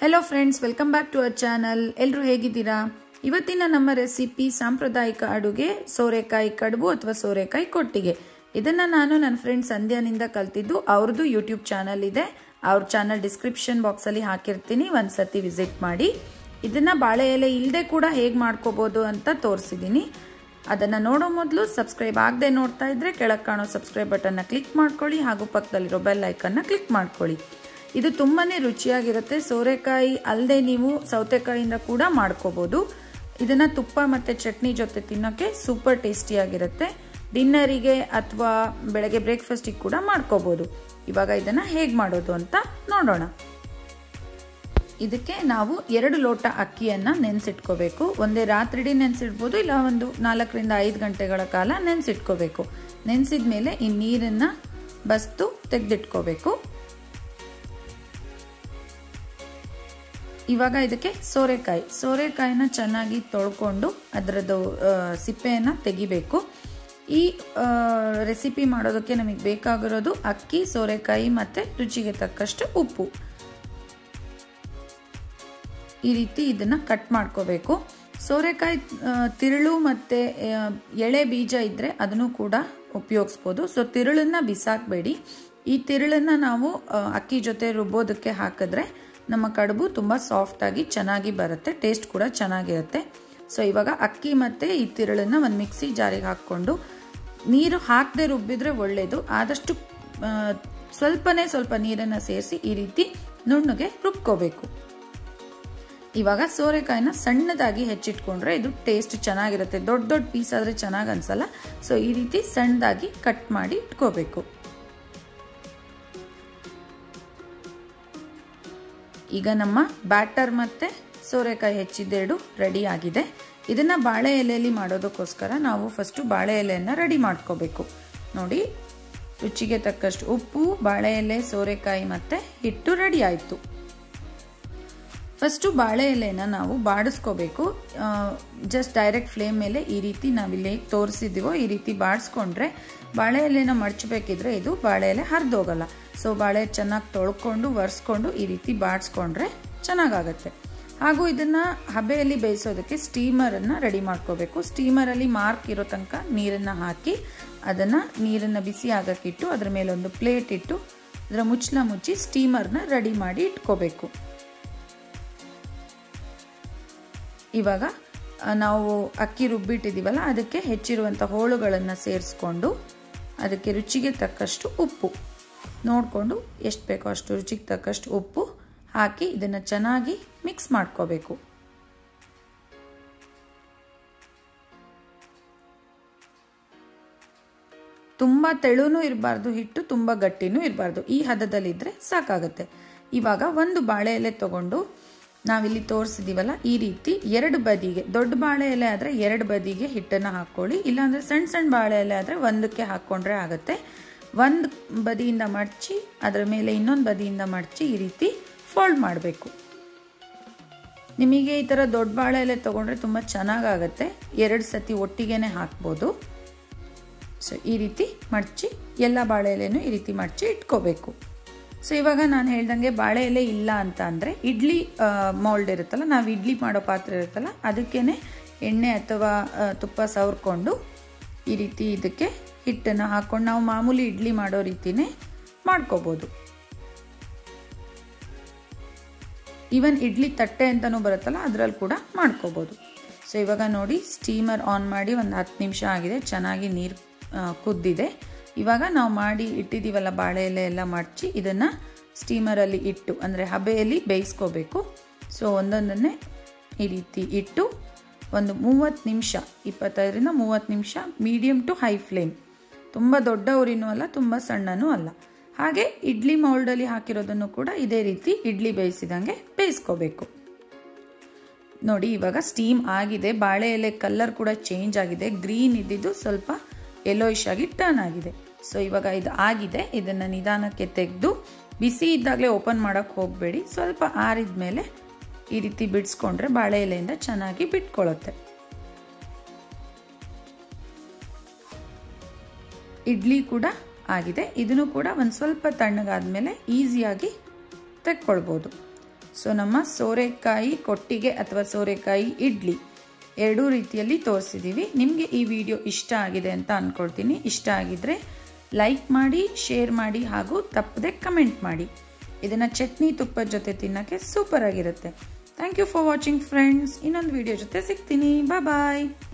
hello friends welcome back to our channel ಎಲ್ಲರೂ ಹೇಗಿದ್ದೀರಾ ಇವತ್ತಿನ ನಮ್ಮ ರೆಸಿಪಿ ಸಾಂಪ್ರದಾಯಿಕ ಅಡುಗೆ ಸೋರೆಕಾಯಿ ಕಡುಬು ಅಥವಾ ಸೋರೆಕಾಯಿ ಕೊಟ್ಟಿಗೆ ಇದನ್ನ ನಾನು ನನ್ನ ಫ್ರೆಂಡ್ ಸಂಧ್ಯಾನಿಂದ ಕಲ್ತಿದ್ದು ಅವ್ರದ್ದು ಯೂಟ್ಯೂಬ್ ಚಾನಲ್ ಇದೆ ಅವ್ರ ಚಾನಲ್ ಡಿಸ್ಕ್ರಿಪ್ಷನ್ ಬಾಕ್ಸಲ್ಲಿ ಹಾಕಿರ್ತೀನಿ ಒಂದ್ಸತಿ ವಿಸಿಟ್ ಮಾಡಿ ಇದನ್ನ ಬಾಳೆ ಎಲೆ ಇಲ್ಲದೆ ಕೂಡ ಹೇಗೆ ಮಾಡ್ಕೋಬೋದು ಅಂತ ತೋರಿಸಿದ್ದೀನಿ ಅದನ್ನು ನೋಡೋ ಮೊದಲು ಸಬ್ಸ್ಕ್ರೈಬ್ ಆಗದೆ ನೋಡ್ತಾ ಇದ್ರೆ ಕೆಳಗೆ ಕಾಣೋ ಸಬ್ಸ್ಕ್ರೈಬ್ ಬಟನ್ನ ಕ್ಲಿಕ್ ಮಾಡ್ಕೊಳ್ಳಿ ಹಾಗೂ ಪಕ್ಕದಲ್ಲಿರೋ ಬೆಲ್ ಐಕನ್ನ ಕ್ಲಿಕ್ ಮಾಡ್ಕೊಳ್ಳಿ ಇದು ತುಂಬಾ ರುಚಿಯಾಗಿರುತ್ತೆ ಸೋರೆಕಾಯಿ ಅಲ್ಲದೆ ನೀವು ಸೌತೆಕಾಯಿಯಿಂದ ಕೂಡ ಮಾಡ್ಕೋಬೋದು ಇದನ್ನು ತುಪ್ಪ ಮತ್ತು ಚಟ್ನಿ ಜೊತೆ ತಿನ್ನೋಕ್ಕೆ ಸೂಪರ್ ಟೇಸ್ಟಿಯಾಗಿರುತ್ತೆ ಡಿನ್ನರಿಗೆ ಅಥವಾ ಬೆಳಗ್ಗೆ ಬ್ರೇಕ್ಫಾಸ್ಟಿಗೆ ಕೂಡ ಮಾಡ್ಕೋಬೋದು ಇವಾಗ ಇದನ್ನು ಹೇಗೆ ಮಾಡೋದು ಅಂತ ನೋಡೋಣ ಇದಕ್ಕೆ ನಾವು ಎರಡು ಲೋಟ ಅಕ್ಕಿಯನ್ನು ನೆನೆಸಿಟ್ಕೋಬೇಕು ಒಂದೇ ರಾತ್ರಿಡೀ ನೆನೆಸಿಡ್ಬೋದು ಇಲ್ಲ ಒಂದು ನಾಲ್ಕರಿಂದ ಐದು ಗಂಟೆಗಳ ಕಾಲ ನೆನೆಸಿಟ್ಕೋಬೇಕು ನೆನೆಸಿದ ಮೇಲೆ ಈ ನೀರನ್ನು ಬಸ್ತು ತೆಗೆದಿಟ್ಕೋಬೇಕು ಇವಾಗ ಇದಕ್ಕೆ ಸೋರೆಕಾಯಿ ಸೋರೆಕಾಯಿನ ಚೆನ್ನಾಗಿ ತೊಳ್ಕೊಂಡು ಅದರದ್ದು ಸಿಪ್ಪೆಯನ್ನು ತೆಗಿಬೇಕು ಈ ರೆಸಿಪಿ ಮಾಡೋದಕ್ಕೆ ನಮಗೆ ಬೇಕಾಗಿರೋದು ಅಕ್ಕಿ ಸೋರೆಕಾಯಿ ಮತ್ತು ರುಚಿಗೆ ತಕ್ಕಷ್ಟು ಉಪ್ಪು ಈ ರೀತಿ ಇದನ್ನು ಕಟ್ ಮಾಡ್ಕೋಬೇಕು ಸೋರೆಕಾಯಿ ತಿರುಳು ಮತ್ತು ಎಳೆ ಬೀಜ ಇದ್ದರೆ ಅದನ್ನು ಕೂಡ ಉಪಯೋಗಿಸ್ಬೋದು ಸೊ ತಿರುಳನ್ನು ಬಿಸಾಕಬೇಡಿ ಈ ತಿರುಳನ್ನು ನಾವು ಅಕ್ಕಿ ಜೊತೆ ರುಬ್ಬೋದಕ್ಕೆ ಹಾಕಿದ್ರೆ ನಮ್ಮ ಕಡುಬು ತುಂಬ ಸಾಫ್ಟಾಗಿ ಚೆನ್ನಾಗಿ ಬರುತ್ತೆ ಟೇಸ್ಟ್ ಕೂಡ ಚೆನ್ನಾಗಿರುತ್ತೆ ಸೊ ಇವಾಗ ಅಕ್ಕಿ ಮತ್ತು ಈ ತಿರುಳನ್ನು ಒಂದು ಮಿಕ್ಸಿ ಜಾರಿಗೆ ಹಾಕ್ಕೊಂಡು ನೀರು ಹಾಕದೆ ರುಬ್ಬಿದ್ರೆ ಒಳ್ಳೆಯದು ಆದಷ್ಟು ಸ್ವಲ್ಪನೇ ಸ್ವಲ್ಪ ನೀರನ್ನು ಸೇರಿಸಿ ಈ ರೀತಿ ನುಣ್ಣಗೆ ರುಬ್ಕೋಬೇಕು ಇವಾಗ ಸೋರೆಕಾಯಿನ ಸಣ್ಣದಾಗಿ ಹೆಚ್ಚಿಟ್ಕೊಂಡ್ರೆ ಇದು ಟೇಸ್ಟ್ ಚೆನ್ನಾಗಿರುತ್ತೆ ದೊಡ್ಡ ದೊಡ್ಡ ಪೀಸ್ ಆದರೆ ಚೆನ್ನಾಗಿ ಅನ್ಸಲ್ಲ ಸೊ ಈ ರೀತಿ ಸಣ್ಣದಾಗಿ ಕಟ್ ಮಾಡಿ ಇಟ್ಕೋಬೇಕು ಈಗ ನಮ್ಮ ಬ್ಯಾಟರ್ ಮತ್ತು ಸೋರೆಕಾಯಿ ಹೆಚ್ಚಿದ್ದೆರಡು ರೆಡಿ ಆಗಿದೆ ಇದನ್ನು ಬಾಳೆ ಎಲೆಯಲ್ಲಿ ಮಾಡೋದಕ್ಕೋಸ್ಕರ ನಾವು ಫಸ್ಟು ಬಾಳೆ ಎಲೆಯನ್ನು ರೆಡಿ ಮಾಡ್ಕೋಬೇಕು ನೋಡಿ ರುಚಿಗೆ ತಕ್ಕಷ್ಟು ಉಪ್ಪು ಬಾಳೆ ಎಲೆ ಸೋರೆಕಾಯಿ ಮತ್ತು ಹಿಟ್ಟು ರೆಡಿ ಆಯಿತು ಫಸ್ಟು ಬಾಳೆ ಎಲೆನ ನಾವು ಬಾಡಿಸ್ಕೋಬೇಕು ಜಸ್ಟ್ ಡೈರೆಕ್ಟ್ ಫ್ಲೇಮ್ ಮೇಲೆ ಈ ರೀತಿ ನಾವಿಲ್ಲಿ ತೋರಿಸಿದ್ದೀವೋ ಈ ರೀತಿ ಬಾಡಿಸ್ಕೊಂಡ್ರೆ ಬಾಳೆ ಎಲೆನ ಮಡ್ಚಬೇಕಿದ್ರೆ ಇದು ಬಾಳೆ ಎಲೆ ಹರಿದೋಗಲ್ಲ ಸೊ ಬಾಳೆ ಚೆನ್ನಾಗಿ ತೊಳ್ಕೊಂಡು ಒರೆಸ್ಕೊಂಡು ಈ ರೀತಿ ಬಾಡಿಸ್ಕೊಂಡ್ರೆ ಚೆನ್ನಾಗಾಗತ್ತೆ ಹಾಗೂ ಇದನ್ನು ಹಬೆಯಲ್ಲಿ ಬೇಯಿಸೋದಕ್ಕೆ ಸ್ಟೀಮರನ್ನು ರೆಡಿ ಮಾಡ್ಕೋಬೇಕು ಸ್ಟೀಮರಲ್ಲಿ ಮಾರ್ಕ್ ಇರೋ ತನಕ ನೀರನ್ನು ಹಾಕಿ ಅದನ್ನು ನೀರನ್ನು ಬಿಸಿ ಆಗಕ್ಕಿಟ್ಟು ಅದರ ಮೇಲೆ ಒಂದು ಪ್ಲೇಟ್ ಇಟ್ಟು ಅದರ ಮುಚ್ಚಲ ಮುಚ್ಚಿ ಸ್ಟೀಮರ್ನ ರೆಡಿ ಮಾಡಿ ಇಟ್ಕೋಬೇಕು ಇವಾಗ ನಾವು ಅಕ್ಕಿ ರುಬ್ಬಿಟ್ಟಿದ್ದೀವಲ್ಲ ಅದಕ್ಕೆ ಹೆಚ್ಚಿರುವಂಥ ಹೋಳುಗಳನ್ನು ಸೇರಿಸ್ಕೊಂಡು ಅದಕ್ಕೆ ರುಚಿಗೆ ತಕ್ಕಷ್ಟು ಉಪ್ಪು ನೋಡಿಕೊಂಡು ಎಷ್ಟು ಬೇಕೋ ಅಷ್ಟು ರುಚಿಗೆ ತಕ್ಕಷ್ಟು ಉಪ್ಪು ಹಾಕಿ ಇದನ್ನು ಚೆನ್ನಾಗಿ ಮಿಕ್ಸ್ ಮಾಡ್ಕೋಬೇಕು ತುಂಬ ತೆಳುನೂ ಇರಬಾರ್ದು ಹಿಟ್ಟು ತುಂಬ ಗಟ್ಟಿನೂ ಇರಬಾರ್ದು ಈ ಹದದಲ್ಲಿದ್ದರೆ ಸಾಕಾಗುತ್ತೆ ಇವಾಗ ಒಂದು ಬಾಳೆ ಎಲೆ ತಗೊಂಡು ನಾವಿಲ್ಲಿ ತೋರಿಸಿದೀವಲ್ಲ ಈ ರೀತಿ ಎರಡು ಬದಿಗೆ ದೊಡ್ಡ ಬಾಳೆ ಎಲೆ ಆದರೆ ಎರಡು ಬದಿಗೆ ಹಿಟ್ಟನ್ನು ಹಾಕ್ಕೊಳ್ಳಿ ಇಲ್ಲಾಂದರೆ ಸಣ್ಣ ಸಣ್ಣ ಬಾಳೆ ಎಲೆ ಆದರೆ ಒಂದಕ್ಕೆ ಹಾಕ್ಕೊಂಡ್ರೆ ಆಗುತ್ತೆ ಒಂದು ಬದಿಯಿಂದ ಮಡಚಿ ಅದರ ಮೇಲೆ ಇನ್ನೊಂದು ಬದಿಯಿಂದ ಮಡಚಿ ಈ ರೀತಿ ಫೋಲ್ಡ್ ಮಾಡಬೇಕು ನಿಮಗೆ ಈ ಥರ ದೊಡ್ಡ ಬಾಳೆ ಎಲೆ ತೊಗೊಂಡ್ರೆ ತುಂಬ ಚೆನ್ನಾಗಾಗತ್ತೆ ಎರಡು ಸತಿ ಒಟ್ಟಿಗೆ ಹಾಕ್ಬೋದು ಸೊ ಈ ರೀತಿ ಮಡಚಿ ಎಲ್ಲ ಬಾಳೆ ಎಲೆನೂ ಈ ರೀತಿ ಮಡಚಿ ಇಟ್ಕೋಬೇಕು ಸೊ ಇವಾಗ ನಾನು ಹೇಳ್ದಂಗೆ ಬಾಳೆ ಎಲೆ ಇಲ್ಲ ಅಂತ ಅಂದರೆ ಇಡ್ಲಿ ಮೌಲ್ಡ್ ಇರುತ್ತಲ್ಲ ನಾವು ಇಡ್ಲಿ ಮಾಡೋ ಪಾತ್ರೆ ಇರುತ್ತಲ್ಲ ಅದಕ್ಕೇ ಎಣ್ಣೆ ಅಥವಾ ತುಪ್ಪ ಸವರ್ಕೊಂಡು ಈ ರೀತಿ ಇದಕ್ಕೆ ಹಿಟ್ಟನ್ನು ಹಾಕ್ಕೊಂಡು ನಾವು ಮಾಮೂಲಿ ಇಡ್ಲಿ ಮಾಡೋ ರೀತಿನೇ ಮಾಡ್ಕೋಬೋದು ಈವನ್ ಇಡ್ಲಿ ತಟ್ಟೆ ಅಂತಲೂ ಬರುತ್ತಲ್ಲ ಅದರಲ್ಲಿ ಕೂಡ ಮಾಡ್ಕೋಬೋದು ಸೊ ಇವಾಗ ನೋಡಿ ಸ್ಟೀಮರ್ ಆನ್ ಮಾಡಿ ಒಂದು ಹತ್ತು ನಿಮಿಷ ಆಗಿದೆ ಚೆನ್ನಾಗಿ ನೀರು ಕುದ್ದಿದೆ ಇವಾಗ ನಾವು ಮಾಡಿ ಇಟ್ಟಿದ್ದೀವಲ್ಲ ಬಾಳೆ ಎಲೆ ಎಲ್ಲ ಮಡಚಿ ಇದನ್ನು ಸ್ಟೀಮರಲ್ಲಿ ಇಟ್ಟು ಅಂದರೆ ಹಬೆಯಲ್ಲಿ ಬೇಯಿಸ್ಕೋಬೇಕು ಸೊ ಒಂದೊಂದನ್ನೇ ಈ ರೀತಿ ಇಟ್ಟು ಒಂದು ಮೂವತ್ತು ನಿಮಿಷ ಇಪ್ಪತ್ತೈದರಿಂದ ಮೂವತ್ತು ನಿಮಿಷ ಮೀಡಿಯಮ್ ಟು ಹೈ ಫ್ಲೇಮ್ ತುಂಬ ದೊಡ್ಡ ಉರಿನೂ ಅಲ್ಲ ತುಂಬ ಸಣ್ಣನೂ ಅಲ್ಲ ಹಾಗೆ ಇಡ್ಲಿ ಮೌಲ್ಡಲ್ಲಿ ಹಾಕಿರೋದನ್ನು ಕೂಡ ಇದೇ ರೀತಿ ಇಡ್ಲಿ ಬೇಯಿಸಿದಂಗೆ ಬೇಯಿಸ್ಕೋಬೇಕು ನೋಡಿ ಇವಾಗ ಸ್ಟೀಮ್ ಆಗಿದೆ ಬಾಳೆ ಎಲೆ ಕಲರ್ ಕೂಡ ಚೇಂಜ್ ಆಗಿದೆ ಗ್ರೀನ್ ಇದ್ದಿದ್ದು ಸ್ವಲ್ಪ ಯೆಲ್ಲೋಯಿಶ್ ಆಗಿ ಟರ್ನ್ ಆಗಿದೆ ಸೊ ಇವಾಗ ಇದು ಆಗಿದೆ ಇದನ್ನು ನಿಧಾನಕ್ಕೆ ತೆಗೆದು ಬಿಸಿ ಇದ್ದಾಗಲೇ ಓಪನ್ ಮಾಡೋಕ್ಕೆ ಹೋಗಬೇಡಿ ಸ್ವಲ್ಪ ಆರಿದ ಮೇಲೆ ಈ ರೀತಿ ಬಿಡಿಸ್ಕೊಂಡ್ರೆ ಬಾಳೆ ಎಲೆಯಿಂದ ಚೆನ್ನಾಗಿ ಬಿಟ್ಕೊಳ್ಳುತ್ತೆ ಇಡ್ಲಿ ಕೂಡ ಆಗಿದೆ ಇದನ್ನು ಕೂಡ ಒಂದು ಸ್ವಲ್ಪ ತಣ್ಣಗಾದ ಮೇಲೆ ಈಸಿಯಾಗಿ ತೆಕ್ಕೊಳ್ಬೋದು ಸೊ ನಮ್ಮ ಸೋರೆಕಾಯಿ ಕೊಟ್ಟಿಗೆ ಅಥವಾ ಸೋರೆಕಾಯಿ ಇಡ್ಲಿ ಎರಡೂ ರೀತಿಯಲ್ಲಿ ತೋರಿಸಿದ್ದೀವಿ ನಿಮಗೆ ಈ ವಿಡಿಯೋ ಇಷ್ಟ ಆಗಿದೆ ಅಂತ ಅಂದ್ಕೊಳ್ತೀನಿ ಇಷ್ಟ ಆಗಿದ್ರೆ ಲೈಕ್ ಮಾಡಿ ಶೇರ್ ಮಾಡಿ ಹಾಗೂ ತಪ್ಪದೆ ಕಮೆಂಟ್ ಮಾಡಿ ಇದನ್ನು ಚಟ್ನಿ ತುಪ್ಪದ ಜೊತೆ ತಿನ್ನೋಕ್ಕೆ ಸೂಪರ್ ಆಗಿರುತ್ತೆ thank you for watching friends ಇನ್ನೊಂದು ವಿಡಿಯೋ ಜೊತೆ ಸಿಗ್ತೀನಿ ಬಾಯ್ ಬಾಯ್